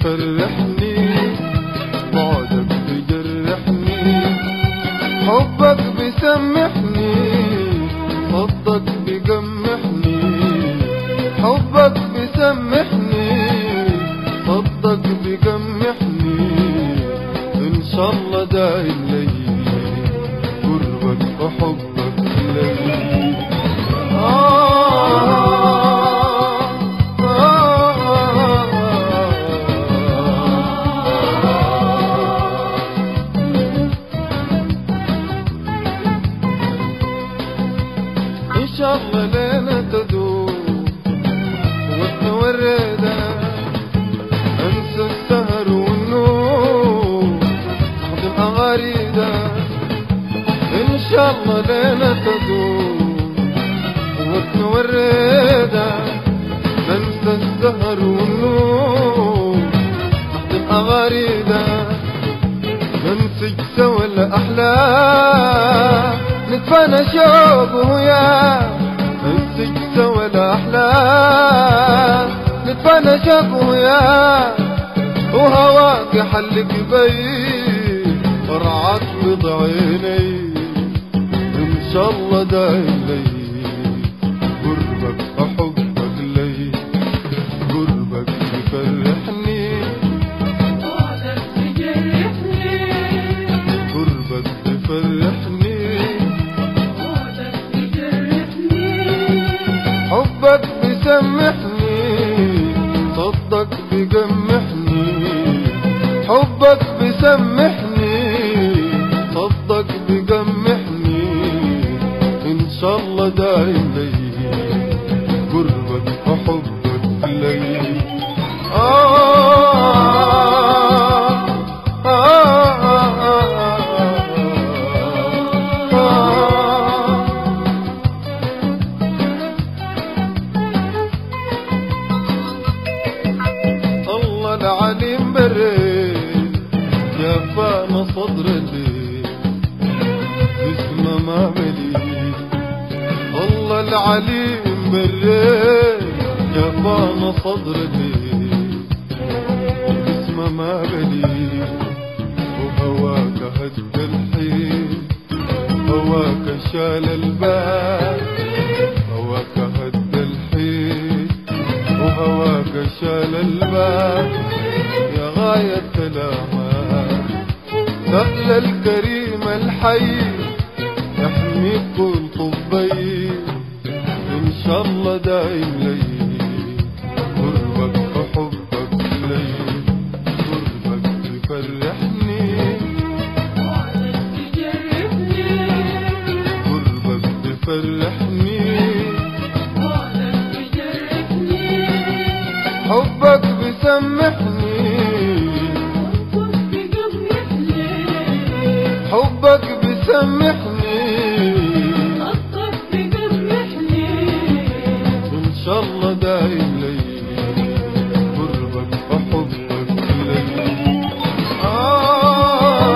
بيفرحني بعدك بيجرحني حبك بيسمحني صدك بيجمحني حبك بيسمحني صدك بيجمحني ان شاء الله دايم لي قربك وحبك لي آه إن شاء الله لنا تدوم وتورينا أنسى السهر والنوم أحضن أغاريدا إن شاء الله لنا تدوم وتورينا ننسى السهر والنوم أحضن أغاريدا ننسج سوا الأحلام نتفانى شوق ويا ننسج سوا الأحلام نتفانى شوق ويا وهواك حلق بي ورعاك بضع عيني إن شاء الله دايم لي قربك وحبك لي قربك يفرحني بعدك بيجرحني قربك يفرحني بعدك بيجرحني حبك بيسمحني صدك بيجمحني حبك بيسمحني صدك بيجمحني ان شاء الله دايم لي قربك وحبك لي آه آه آه آه الله العليم بريد جفانا صدر الليل اسمه ما مليل الله العليم بريد جفانا صدر الليل اسمه ما مليل وهواك هد الحين هواك شال البال هواك هد الحين وهواك شال الباب يا غاية كلامك سأل الكريم الحي يحميك كل طبي إن شاء الله دايم لي قربك وحبك لي قربك يفرحني بعدك بيجرحني قربك يفرحني بعدك بيجرحني حبك بيسمحني حبك بيجرحني حبك بيسمحني صدق بيجرحني ان شاء الله دايم لي قربك وحبك لي آه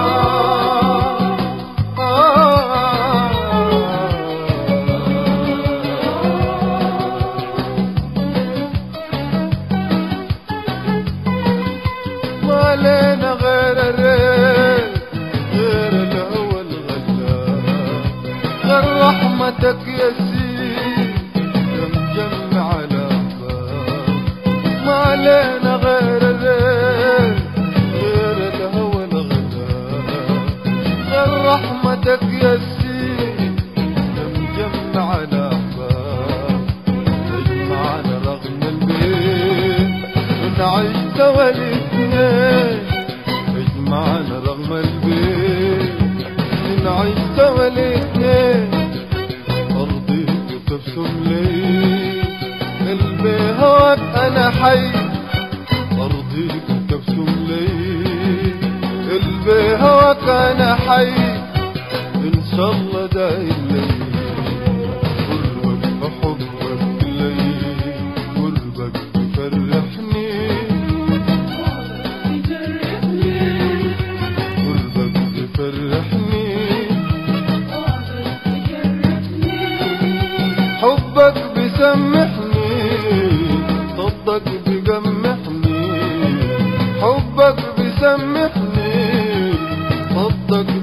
ما لنا غير الريت غير الأول غلاب غير رحمتك يا سيدي كم جمع الأحباب ما لنا غير الريت غير الهوى الغلاب غير رحمتك يا سيدي كم جمع الأحباب تجمعنا رغم البيت ونعيش سوا الاثنين تجمعنا رغم البيت نعيش سوا الاثنين أرضيك تبسم لي قلبي هواك أنا حي أرضيك تبسم لي قلبي هواك أنا حي إن شاء الله دايم لي قربك وحبك لي قربك يفرحني بعدك بيجرحني قربك يفرحني بعدك بيجرحني حبك بيسمحني صدق بيجمحني سامحني فضك